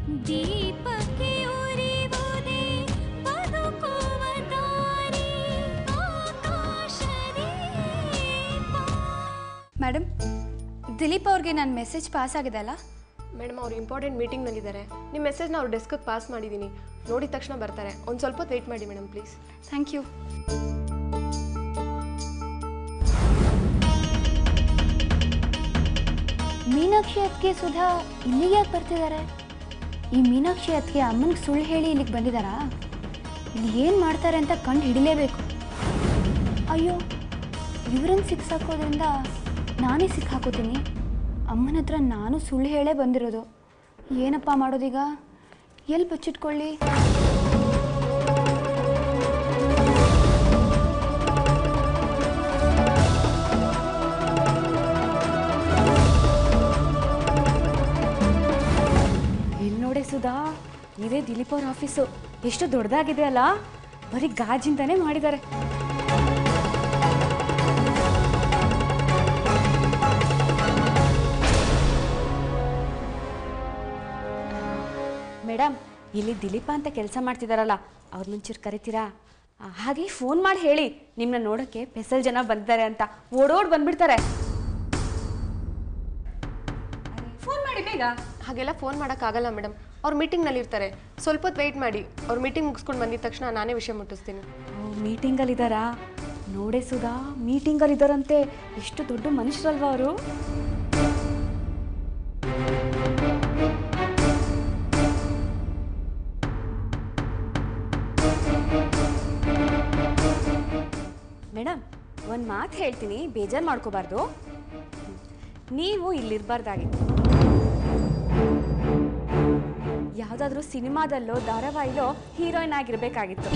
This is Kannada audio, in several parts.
ದೀಪಕ್ಕೆ ಉರಿವುದೇ ಬದುಕುವ ದಾರಿ ಆಕಾಶದೀಪ ಮೇಡಮ್ ದಿಲೀಪ್ ಅವ್ರಿಗೆ ನನ್ನ ಮೆಸೇಜ್ ಪಾಸ್ ಆಗಿದೆ ಅಲ್ಲ ಮೇಡಮ್ ಅವ್ರು ಇಂಪಾರ್ಟೆಂಟ್ ಮೀಟಿಂಗ್ನಲ್ಲಿದ್ದಾರೆ ನಿಮ್ಮ ಮೆಸೇಜ್ನ ಅವ್ರ ಡೆಸ್ಕಿಗೆ ಪಾಸ್ ಮಾಡಿದ್ದೀನಿ ನೋಡಿದ ತಕ್ಷಣ ಬರ್ತಾರೆ ಒಂದು ಸ್ವಲ್ಪ ಹೊತ್ತು ವೆಯ್ಟ್ ಮಾಡಿ madam please thank you Meenakshi ಅತ್ತಿಗೆ ಸುಧಾ ಇಲ್ಲಿಗೆ ಯಾಕೆ ಬರ್ತಿದ್ದಾರೆ ಈ ಮೀನಾಕ್ಷಿ ಅತ್ತಿಗೆ ಅಮ್ಮನಿಗೆ ಸುಳ್ಳು ಹೇಳಿ ಇಲ್ಲಿಗೆ ಬಂದಿದ್ದಾರಾ ಇಲ್ಲಿ ಏನು ಮಾಡ್ತಾರೆ ಅಂತ ಕಂಡು ಹಿಡಿಲೇಬೇಕು ಅಯ್ಯೋ ಇವರನ್ನು ಸಿಕ್ಸಾಕೋದ್ರಿಂದ ನಾನೇ ಸಿಕ್ಕಾಕೋತೀನಿ ಅಮ್ಮನ ಹತ್ರ ನಾನು ಸುಳ್ಳು ಹೇಳೇ ಬಂದಿರೋದು ಏನಪ್ಪ ಮಾಡೋದೀಗ ಎಲ್ಲಿ ಬಚ್ಚಿಟ್ಕೊಳ್ಳಿ ಇಲ್ಲಿ ನೋಡಿ ಸುಧಾ ಇದೇ ದಿಲೀಪ್ ಅವ್ರ ಆಫೀಸು ಎಷ್ಟು ದೊಡ್ಡದಾಗಿದೆ ಅಲ್ಲ ಬರೀ ಗಾಜಿಂದಾನೇ ಮಾಡಿದ್ದಾರೆ ಮೇಡಮ್ ಇಲ್ಲಿ ದಿಲೀಪ ಅಂತ ಕೆಲಸ ಮಾಡ್ತಿದಾರಲ್ಲ ಅವ್ರನ್ನೊಂಚೂರು ಕರಿತೀರಾ ಆ, ಹಾಗೆ ಫೋನ್ ಮಾಡಿ ಹೇಳಿ ನಿಮ್ಮನ್ನ ನೋಡೋಕ್ಕೆ ಪೆಸಲ್ ಜನ ಬಂದಿದ್ದಾರೆ ಅಂತ ಓಡೋಡ್ ಬಂದ್ಬಿಡ್ತಾರೆ ಫೋನ್ ಮಾಡಿ ಬೇಗ ಹಾಗೆಲ್ಲ ಫೋನ್ ಮಾಡೋಕ್ಕಾಗಲ್ಲ ಮೇಡಮ್ ಅವ್ರು ಮೀಟಿಂಗ್ನಲ್ಲಿ ಇರ್ತಾರೆ ಸ್ವಲ್ಪ ಹೊತ್ತು ವೆಯ್ಟ್ ಮಾಡಿ ಅವ್ರು ಮೀಟಿಂಗ್ ಮುಗಿಸ್ಕೊಂಡು ಬಂದಿದ ತಕ್ಷಣ ನಾನೇ ವಿಷಯ ಮುಟ್ಟಿಸ್ತೀನಿ ಮೀಟಿಂಗಲ್ಲಿದ್ದಾರಾ ನೋಡೆ ಸುಧಾ ಮೀಟಿಂಗಲ್ಲಿದ್ದಾರಂತೆ ಎಷ್ಟು ದೊಡ್ಡ ಮನುಷ್ಯರಲ್ವಾ ಅವರು ಮೇಡಮ್ ಒಂದು ಮಾತು ಹೇಳ್ತೀನಿ ಬೇಜಾರು ಮಾಡ್ಕೋಬಾರ್ದು ನೀವು ಇಲ್ಲಿರಬಾರ್ದಾಗಿತ್ತು ಯಾವುದಾದ್ರೂ ಸಿನಿಮಾದಲ್ಲೋ ಧಾರಾವಾಹಿಲೋ ಹೀರೋಯಿನ್ ಆಗಿರ್ಬೇಕಾಗಿತ್ತು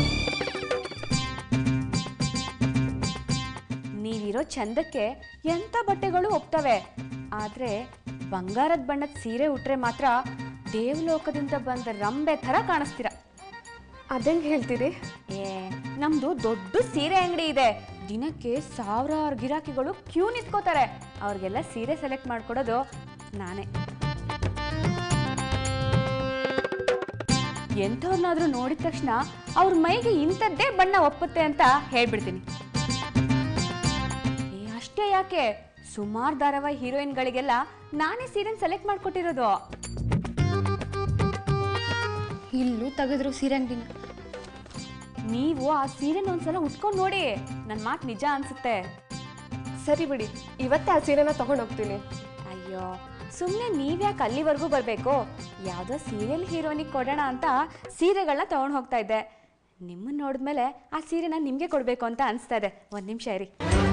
ನೀವಿರೋ ಚಂದಕ್ಕೆ ಎಂಥ ಬಟ್ಟೆಗಳು ಒಪ್ತವೆ ಆದರೆ ಬಂಗಾರದ ಬಣ್ಣದ ಸೀರೆ ಉಟ್ರೆ ಮಾತ್ರ ದೇವಲೋಕದಿಂದ ಬಂದ ರಂಬೆ ಥರ ಕಾಣಿಸ್ತೀರ ಅದಂಗೆ ಹೇಳ್ತೀರಿ ಏ ನಮ್ದು ದೊಡ್ಡ ಸೀರೆ ಅಂಗಡಿ ಇದೆ ದಿನಕ್ಕೆ ಸಾವಿರಾರು ಗಿರಾಕಿಗಳು ಕ್ಯೂ ನಿಂತ್ಕೋತಾರೆ ಅವ್ರಿಗೆಲ್ಲ ಸೀರೆ ಸೆಲೆಕ್ಟ್ ಮಾಡ್ಕೊಡೋದು ನಾನೇ ಎಂಥವ್ರನ್ನಾದ್ರೂ ನೋಡಿದ ತಕ್ಷಣ ಅವ್ರ ಮೈಗೆ ಇಂಥದ್ದೇ ಬಣ್ಣ ಒಪ್ಪುತ್ತೆ ಅಂತ ಹೇಳ್ಬಿಡ್ತೀನಿ ಏ ಅಷ್ಟೇ ಯಾಕೆ ಸುಮಾರು ಧಾರಾವಾಹಿ ಹೀರೋಯಿನ್ಗಳಿಗೆಲ್ಲ ನಾನೇ ಸೀರೆನ ಸೆಲೆಕ್ಟ್ ಮಾಡ್ಕೊಟ್ಟಿರೋದು ಇಲ್ಲೂ ತೆಗೆದ್ರು ಸೀರೆ ಅಂಗಡಿನ ನೀವು ಆ ಸೀರೆನ ಒಂದ್ಸಲ ಉಟ್ಕೊಂಡು ನೋಡಿ ನನ್ನ ಮಾತು ನಿಜ ಅನ್ಸುತ್ತೆ ಸರಿ ಬಿಡಿ ಇವತ್ತೇ ಆ ಸೀರೆನ ತೊಗೊಂಡು ಹೋಗ್ತೀನಿ ಅಯ್ಯೋ ಸುಮ್ಮನೆ ನೀವ್ಯಾಕೆ ಅಲ್ಲಿವರೆಗೂ ಬರಬೇಕು ಯಾವುದೋ ಸೀರಿಯಲ್ ಹೀರೋನಿಗೆ ಕೊಡೋಣ ಅಂತ ಸೀರೆಗಳನ್ನ ತೊಗೊಂಡು ಹೋಗ್ತಾ ಇದ್ದೆ ನಿಮ್ಮನ್ನ ನೋಡಿದ್ಮೇಲೆ ಆ ಸೀರೆನ ನಿಮಗೆ ಕೊಡಬೇಕು ಅಂತ ಅನಿಸ್ತಾ ಇದೆ ಒಂದು ನಿಮಿಷ ಇರಿ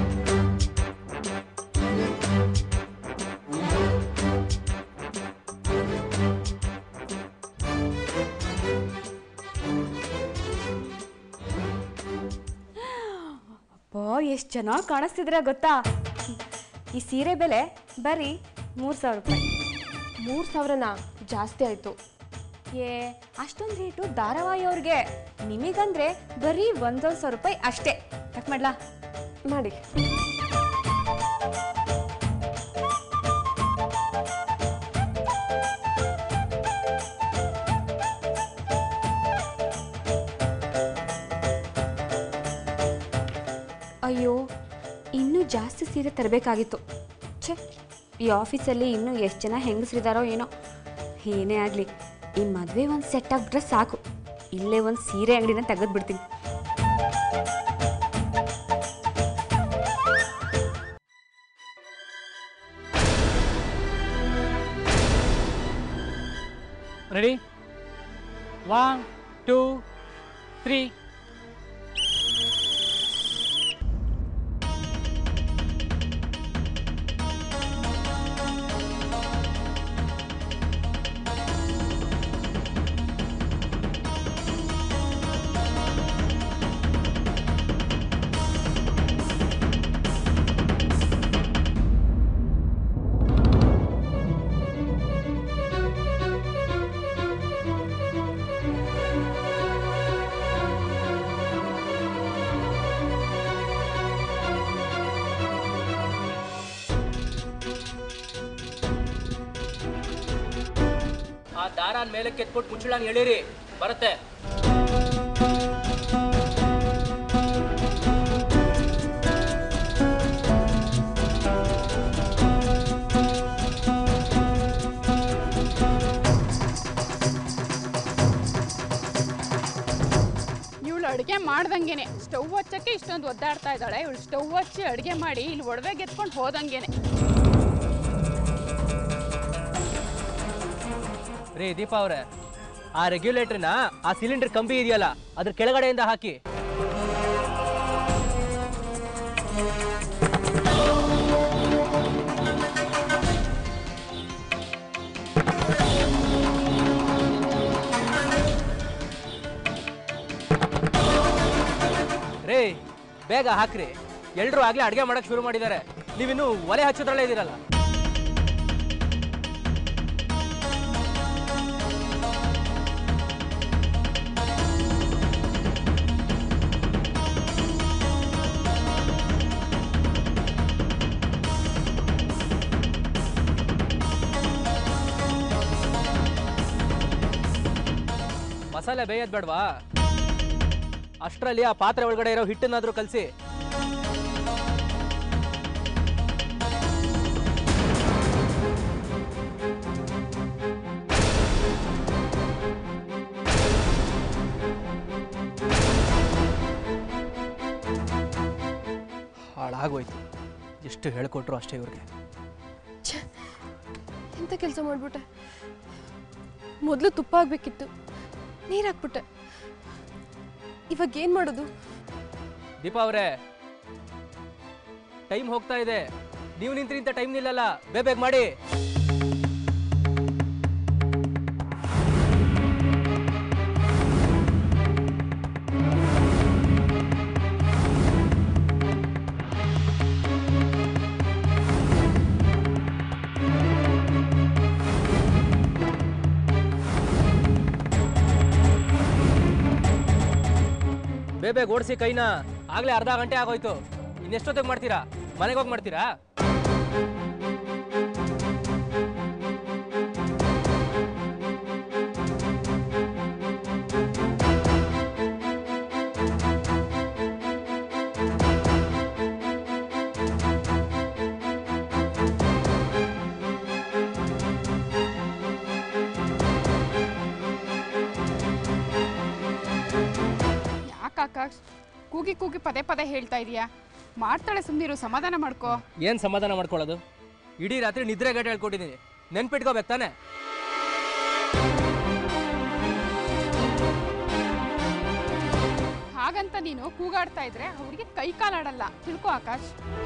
ಅಪ್ಪೋ ಎಷ್ಟು ಚೆನ್ನಾಗಿ ಕಾಣಿಸ್ತಿದ್ರ ಗೊತ್ತಾ ಈ ಸೀರೆ ಬೆಲೆ ಬರೀ ಮೂರು ಸಾವಿರ ರೂಪಾಯಿ ಮೂರು ಸಾವಿರನಾ ಜಾಸ್ತಿ ಆಯಿತು ಏ ಅಷ್ಟೊಂದು ರೇಟು ಧಾರಾವಾಹಿ ಅವ್ರಿಗೆ ನಿಮಗಂದ್ರೆ ಬರೀ ಒಂದೊಂದು ಸಾವಿರ ರೂಪಾಯಿ ಅಷ್ಟೇ ಕಟ್ ಮಾಡ್ಲಾ ಮಾಡಿ ಅಯ್ಯೋ ಇನ್ನೂ ಜಾಸ್ತಿ ಸೀರೆ ತರಬೇಕಾಗಿತ್ತು ಛೇ ಈ ಆಫೀಸಲ್ಲಿ ಇನ್ನೂ ಎಷ್ಟು ಜನ ಹೆಂಗಸ್ರಿದಾರೋ ಏನೋ ಏನೇ ಆಗಲಿ ಈ ಮದುವೆ ಒಂದು ಸೆಟ್ ಆಗಿಬಿಟ್ರೆ ಸಾಕು ಇಲ್ಲೇ ಒಂದು ಸೀರೆ ಅಂಗಡಿನ ತೆಗೆದ್ಬಿಡ್ತೀನಿ ready one two three fan ಮೇಲೆ ಕೆತ್ಕೊಟ್ಟು ಮುಚ್ಚಳಂಗೆ ಹೇಳಿರಿ ಬರುತ್ತೆ ಇವಳು ಅಡುಗೆ ಮಾಡ್ದಂಗೆನೆ ಸ್ಟವ್ ಹಚ್ಚಕ್ಕೆ ಇಷ್ಟೊಂದು ಒದ್ದಾಡ್ತಾ ಇದ್ದಾಳೆ ಇವಳು ಸ್ಟವ್ ಹಚ್ಚಿ ಅಡುಗೆ ಮಾಡಿ ಇಲ್ಲಿ ಒಡವೆಗೆ ಎತ್ಕೊಂಡು ಹೋದಂಗೆನೆ ರೀ ದೀಪಾ ಅವ್ರೆ ಆ ರೆಗ್ಯುಲೇಟರ್ನ ಆ ಸಿಲಿಂಡರ್ ಕಂಬಿ ಇದೆಯಲ್ಲ ಅದ್ರ ಕೆಳಗಡೆಯಿಂದ ಹಾಕಿ ರೇ ಬೇಗ ಹಾಕ್ರಿ ಎಲ್ರು ಆಗ್ಲೇ ಅಡ್ಗೆ ಮಾಡಕ್ ಶುರು ಮಾಡಿದ್ದಾರೆ ನೀವಿನ್ನು ಒಲೆ ಹಚ್ಚೋದ್ರಲ್ಲೇ ಇದೀರಲ್ಲ ಮಸಾಲೆ ಬೇಯೋದ್ ಬೇಡವಾ ಅಷ್ಟರಲ್ಲಿ ಆ ಪಾತ್ರೆ ಒಳಗಡೆ ಇರೋ ಹಿಟ್ಟನ್ನಾದ್ರೂ ಕಲಸಿ ಹಾಳಾಗೋಯ್ತು ಎಷ್ಟು ಹೇಳ್ಕೊಟ್ರು ಅಷ್ಟೇ ಇವ್ರಿಗೆ ಎಂಥ ಕೆಲಸ ಮಾಡಿಬಿಟ್ಟೆ ಮೊದಲು ತುಪ್ಪ ಆಗಬೇಕಿತ್ತು ನೀರು ಹಾಕ್ಬಿಟ್ಟೆ ಇವಾಗ ಏನು ಮಾಡೋದು ದೀಪಾ ಅವರೇ ಟೈಮ್ ಹೋಗ್ತಾ ಇದೆ ನೀವು ನಿಂತ್ರಿ ಇಂಥ ಟೈಮ್ ನಿಲ್ಲಲ್ಲ ಬೇಗ ಬೇಗ ಮಾಡಿ ಬೇಗ ಬೇಗ ಓಡಿಸಿ ಕೈನ ಆಗ್ಲೇ ಅರ್ಧ ಗಂಟೆ ಆಗೋಯ್ತು ಇನ್ನೆಷ್ಟೊತ್ತಿಗೆ ಮಾಡ್ತೀರಾ ಮನೆಗೆ ಹೋಗಿ ಮಾಡ್ತೀರಾ ಯಾಕೆ ಆಕಾಶ್ ಕೂಗಿ ಕೂಗಿ ಪದೇ ಪದೇ ಹೇಳ್ತಾ ಇದೀಯಾ ಮಾಡ್ತಾಳೆ ಸುಮ್ಮನಿರು ಸಮಾಧಾನ ಮಾಡ್ಕೋ ಏನ್ ಸಮಾಧಾನ ಮಾಡ್ಕೊಳ್ಳೋದು ಇಡೀ ರಾತ್ರಿ ನಿದ್ರೆ ಗೇಟ್ ಹೇಳ್ಕೊಟ್ಟಿದ್ದೀನಿ ನೆನ್ಪಿಟ್ಕೋಬೇಕು ತಾನೆ ಹಾಗಂತ ನೀನು ಕೂಗಾಡ್ತಾ ಇದ್ರೆ ಅವ್ರಿಗೆ ಕೈ ಕಾಲಾಡಲ್ಲ ತಿಳ್ಕೊ ಆಕಾಶ್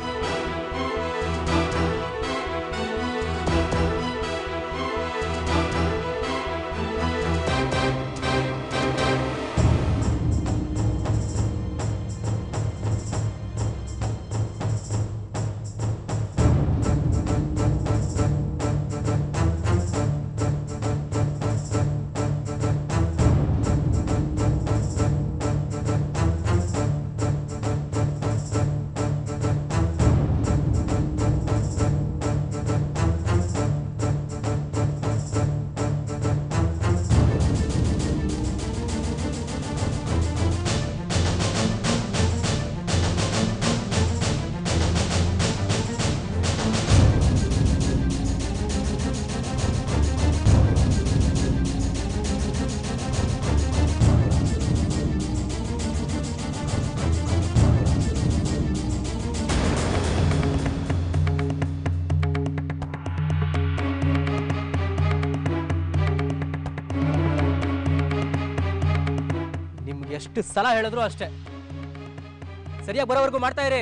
ನಿಮ್ಗೆ ಎಷ್ಟು ಸಲ ಹೇಳಿದ್ರು ಅಷ್ಟೇ ಸರಿಯಾಗಿ ಬರೋವರೆಗೂ ಮಾಡ್ತಾ ಇರಿ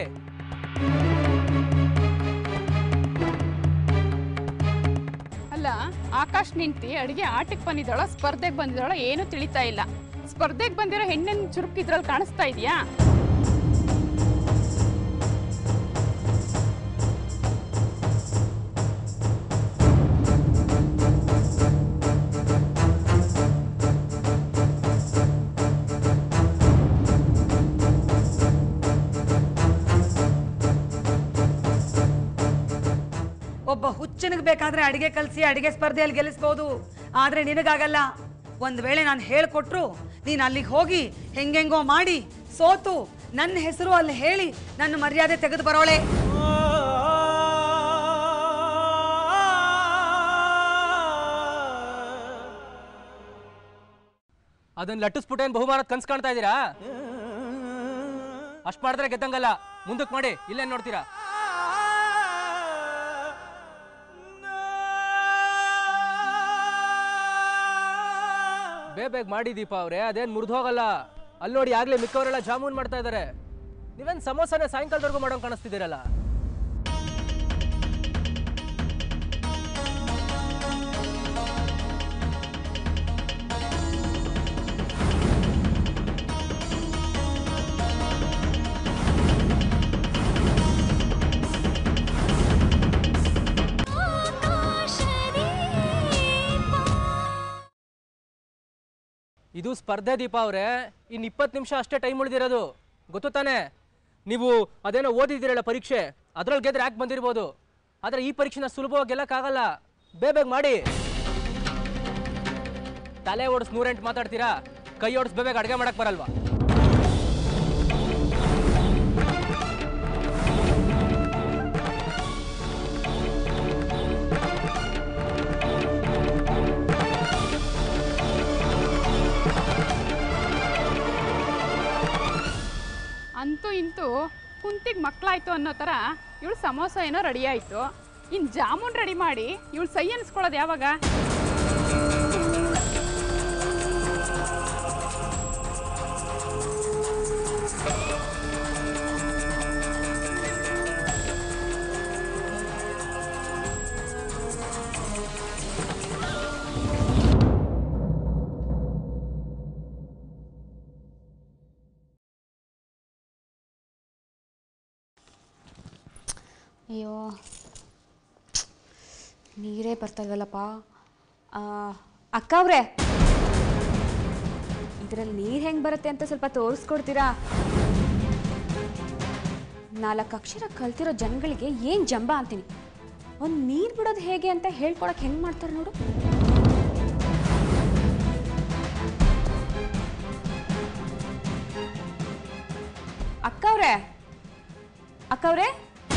ಅಲ್ಲ ಆಕಾಶ್ ನಿಂತಿ ಅಡುಗೆ ಆಟಕ್ಕೆ ಬಂದಿದ್ದಾಳೋ ಸ್ಪರ್ಧೆಗೆ ಬಂದಿದ್ದಾಳೋ ಏನೂ ತಿಳಿತಾ ಇಲ್ಲ ಸ್ಪರ್ಧೆಗೆ ಬಂದಿರೋ ಹೆಣ್ಣಿನ ಚುರುಕು ಇದ್ರಲ್ಲಿ ಕಾಣಿಸ್ತಾ ಇದೆಯಾ ಒಬ್ಬ ಹುಚ್ಚನಿಗೆ ಬೇಕಾದ್ರೆ ಅಡಿಗೆ ಕಲಿಸಿ ಅಡಿಗೆ ಸ್ಪರ್ಧೆಯಲ್ಲಿ ಗೆಲ್ಲಿಸ್ಬೋದು ಆದರೆ ನಿನಗಾಗಲ್ಲ ಒಂದು ವೇಳೆ ನಾನು ಹೇಳಿಕೊಟ್ರು ನೀನು ಅಲ್ಲಿಗೆ ಹೋಗಿ ಹೆಂಗೆಂಗೋ ಮಾಡಿ ಸೋತು ನನ್ನ ಹೆಸರು ಅಲ್ಲಿ ಹೇಳಿ ನನ್ನ ಮರ್ಯಾದೆ ತೆಗೆದು ಬರೋಳೆ ಅದನ್ನ ಲಟ್ಟಿಸ್ಬಿಟ್ಟು ಏನು ಬಹುಮಾನದ ಕನ್ಸ್ ಕಾಣ್ತಾ ಇದ್ದೀರಾ ಅಷ್ಟು ಮಾಡಿದ್ರೆ ಗೆದ್ದಂಗಲ್ಲ ಮುಂದಕ್ಕೆ ಮಾಡಿ ಇಲ್ಲೇನು ನೋಡ್ತೀರಾ ಬೇ ಬೇಗ ಮಾಡಿ ದೀಪ ಅವ್ರೆ ಅದೇನು ಮುರಿದು ಹೋಗಲ್ಲ ಅಲ್ಲಿ ನೋಡಿ ಆಗ್ಲೇ ಮಿಕ್ಕವರೆಲ್ಲ ಜಾಮೂನ್ ಮಾಡ್ತಾ ಇದ್ದಾರೆ ನೀವೇನು ಸಮೋಸನ ಸಾಯಂಕಾಲದವರೆಗೂ ಮಾಡೋಂಗೆ ಕಾಣಿಸ್ತಿದ್ದೀರಲ್ಲ ಇದು ಸ್ಪರ್ಧೆ ದೀಪ ಅವರೇ ಇನ್ನು ಇಪ್ಪತ್ತು ನಿಮಿಷ ಅಷ್ಟೇ ಟೈಮ್ ಉಳಿದಿರೋದು ಗೊತ್ತು ತಾನೇ ನೀವು ಅದೇನೋ ಓದಿದ್ದೀರಲ್ಲ ಪರೀಕ್ಷೆ ಅದ್ರಲ್ಲಿ ಗೆದ್ರೆ ಯಾಕೆ ಬಂದಿರ್ಬೋದು ಆದರೆ ಈ ಪರೀಕ್ಷೆನ ಸುಲಭವಾಗಿ ಗೆಲ್ಲಕ್ಕಾಗಲ್ಲ ಬೇಗ ಬೇಗ ಮಾಡಿ ತಲೆ ಓಡಿಸ್ ನೂರೆಂಟು ಮಾತಾಡ್ತೀರಾ ಕೈ ಓಡಿಸ್ ಬೇಗ ಅಡುಗೆ ಮಾಡಕ್ಕೆ ಬರಲ್ವಾ ಅಂತೂ ಇಂತೂ ಕುಂತಿಗೆ ಮಕ್ಕಳಾಯ್ತು ಅನ್ನೋ ಥರ ಇವಳು ಸಮೋಸ ಏನೋ ರೆಡಿ ಆಯಿತು ಇನ್ನು ಜಾಮೂನ್ ರೆಡಿ ಮಾಡಿ ಇವಳು ಸೈ ಅನ್ಸ್ಕೊಳ್ಳೋದು ಯಾವಾಗ ಅಯ್ಯೋ ನೀರೇ ಬರ್ತಾ ಇಲ್ವಲ್ಲಪ್ಪ ಆ, ಅಕ್ಕ ಅವ್ರೆ ಇದರಲ್ಲಿ ನೀರು ಹೆಂಗೆ ಬರುತ್ತೆ ಅಂತ ಸ್ವಲ್ಪ ತೋರಿಸ್ಕೊಡ್ತೀರಾ ನಾಲ್ಕು ಅಕ್ಷರ ಕಲ್ತಿರೋ ಜನಗಳಿಗೆ ಏನು ಜಂಬ ಅಂತೀನಿ ಒಂದು ನೀರು ಬಿಡೋದು ಹೇಗೆ ಅಂತ ಹೇಳ್ಕೊಡಕ್ಕೆ ಹೆಂಗೆ ಮಾಡ್ತಾರೆ ನೋಡು ಅಕ್ಕವ್ರೆ ಅಕ್ಕವ್ರೆ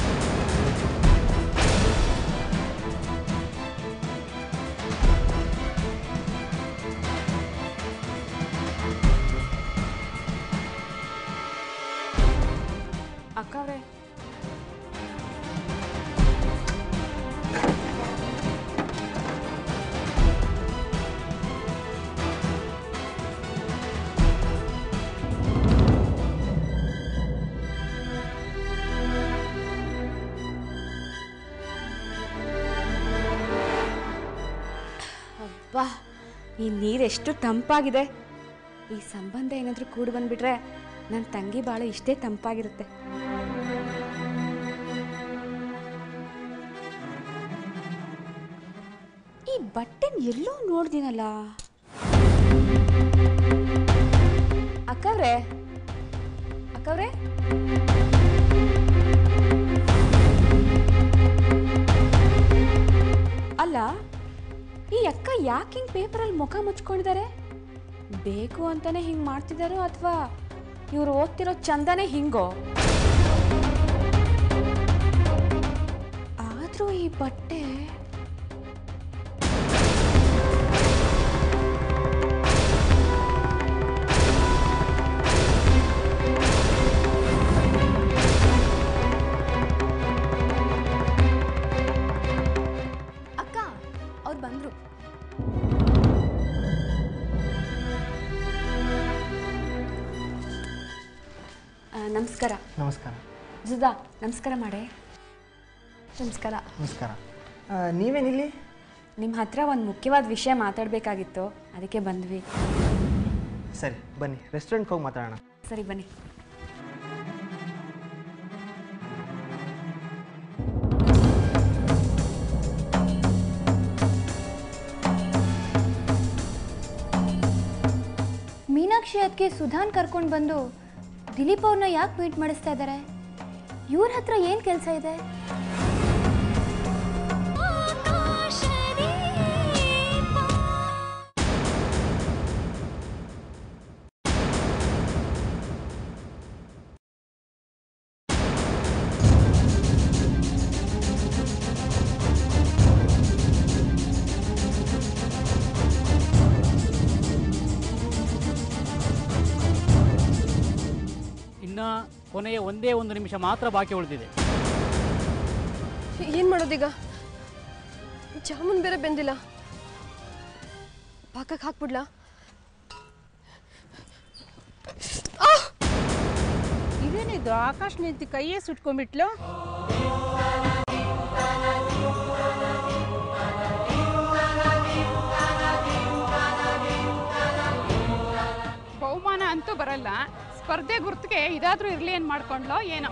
ಅಕ್ಕವ್ರೆ ಅಬ್ಬಾ ಈ ನೀರೆಷ್ಟು ತಂಪಾಗಿದೆ ಈ ಸಂಬಂಧ ಏನಾದರೂ ಕೂಡಿ ಬಂದ್ಬಿಟ್ರೆ ನನ್ನ ತಂಗಿ ಬಾಳು ಇಷ್ಟೇ ತಂಪಾಗಿರುತ್ತೆ ಈ ಬಟ್ಟೆನ ಎಲ್ಲೋ ನೋಡ್ದಿನಲ್ಲ ಅಕ್ಕವ್ರೆ ಅಕ್ಕವ್ರೆ ಅಲ್ಲ ಈ ಅಕ್ಕ ಯಾಕೆ ಹಿಂಗೆ ಪೇಪರಲ್ಲಿ ಮುಖ ಮುಚ್ಕೊಂಡಿದ್ದಾರೆ ಬೇಕು ಅಂತಾನೆ ಹಿಂಗೆ ಮಾಡ್ತಿದ್ದಾರೋ ಅಥವಾ ಇವ್ರು ಓದ್ತಿರೋ ಚಂದನೇ ಹಿಂಗೋ ಆದರೂ ಈ ಬಟ್ಟೆ ಅಕ್ಕ ಅವ್ರು ಬಂದರು ಆ, ನಮಸ್ಕಾರ ನಮಸ್ಕಾರ ಜುದಾ ನಮಸ್ಕಾರ ಮಾಡೆ ನಮಸ್ಕಾರ ನಮಸ್ಕಾರ ಆ, ನೀವೇನಿಲ್ಲಿ ನಿಮ್ಮ ಹತ್ರ ಒಂದು ಮುಖ್ಯವಾದ ವಿಷಯ ಮಾತಾಡಬೇಕಾಗಿತ್ತು ಅದಕ್ಕೆ ಬಂದ್ವಿ ಸರಿ ಬನ್ನಿ ರೆಸ್ಟೋರೆಂಟ್ಗೆ ಹೋಗಿ ಮಾತಾಡೋಣ ಸರಿ ಬನ್ನಿ ಮೀನಾಕ್ಷಿ ಅದಕ್ಕೆ ಸುಧಾನ್ ಕರ್ಕೊಂಡು ಬಂದು ದಿಲೀಪ್ ಅವ್ರನ್ನ ಯಾಕೆ ಮೀಟ್ ಮಾಡಿಸ್ತಾ ಇದ್ದಾರೆ ಇವ್ರ ಹತ್ರ ಏನು ಕೆಲಸ ಇದೆ ಆಕಾಶದೀಪ ಕೊನೆಯ ಒಂದೇ ಒಂದು ನಿಮಿಷ ಮಾತ್ರ ಬಾಕಿ ಉಳಿದಿದೆ ಏನು ಮಾಡೋದೀಗ ಜಾಮೂನ್ ಬೇರೆ ಬೆಂದಿಲ್ಲ ಪಾಕಕ್ಕೆ ಹಾಕ್ಬಿಡ್ಲಾ ಇದೇನಿದು ಆಕಾಶ್ ನಿಂತು ಕೈಯೇ ಸುಟ್ಕೊಂಡ್ಬಿಟ್ಲು ಬಹುಮಾನ ಅಂತೂ ಬರಲ್ಲ ಸ್ಪರ್ಧೆ ಗುರ್ತಿಗೆ ಇದಾದ್ರೂ ಇರ್ಲಿ ಏನ್ ಮಾಡ್ಕೊಂಡ್ಲೋ ಏನೋ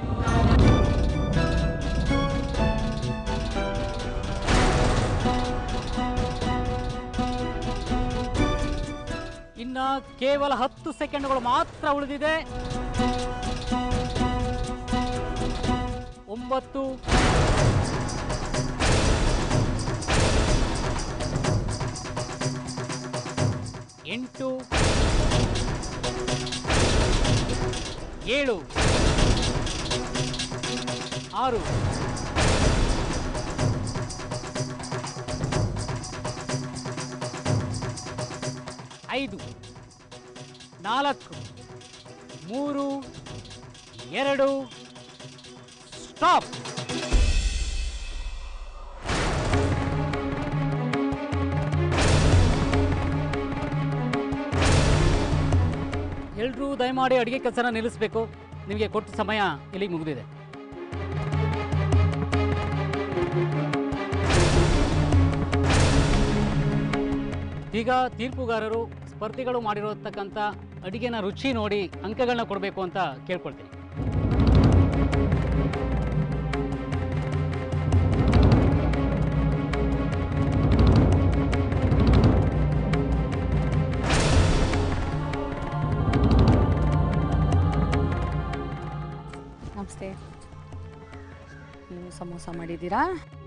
ಇನ್ನ ಕೇವಲ ಹತ್ತು ಸೆಕೆಂಡ್ಗಳು ಮಾತ್ರ ಉಳಿದಿದೆ ಒಂಬತ್ತು ಎಂಟು ಏಳು ಆರು ಐದು ನಾಲ್ಕು ಮೂರು ಎರಡು ಸ್ಟಾಪ್ ಎಲ್ಲರೂ ದಯಮಾಡಿ ಅಡುಗೆ ಕೆಲಸನ ನಿಲ್ಲಿಸಬೇಕು ನಿಮಗೆ ಕೊಟ್ಟ ಸಮಯ ಇಲ್ಲಿಗೆ ಮುಗಿದಿದೆ ಈಗ ತೀರ್ಪುಗಾರರು ಸ್ಪರ್ಧಿಗಳು ಮಾಡಿರತಕ್ಕಂಥ ಅಡಿಗೆನ ರುಚಿ ನೋಡಿ ಅಂಕಗಳನ್ನ ಕೊಡಬೇಕು ಅಂತ ಕೇಳ್ಕೊಳ್ತೀನಿ ನಮಸ್ತೆ ನೀವು ಸಮೋಸ ಮಾಡಿದ್ದೀರಾ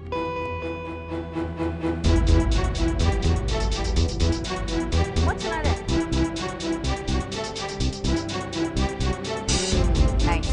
ತುಂಬಾ ಚೆನ್ನಾಗಿದೆ ನೈಸ್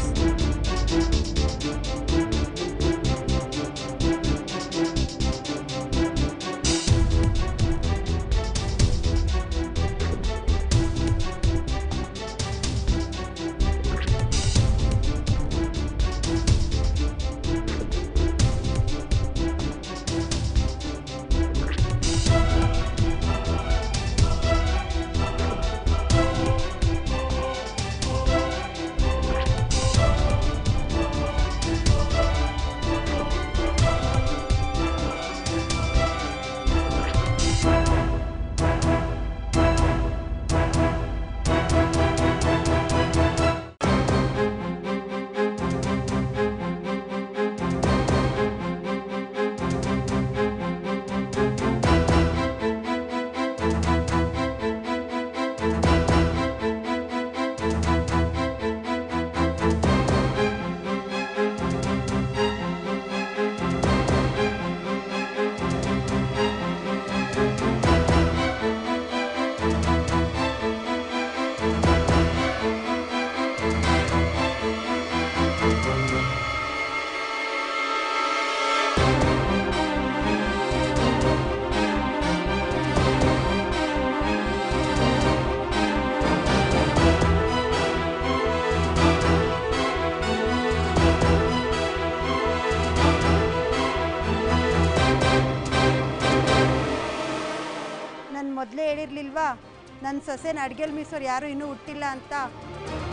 ನಾನು ಮೊದಲೇ ಹೇಳಿರ್ಲಿಲ್ವಾ ನನ್ನ ಸೊಸೆನ ಅಡ್ಗೆಲ್ ಮೀಸೋರು ಯಾರೂ ಇನ್ನೂ ಹುಟ್ಟಿಲ್ಲ ಅಂತ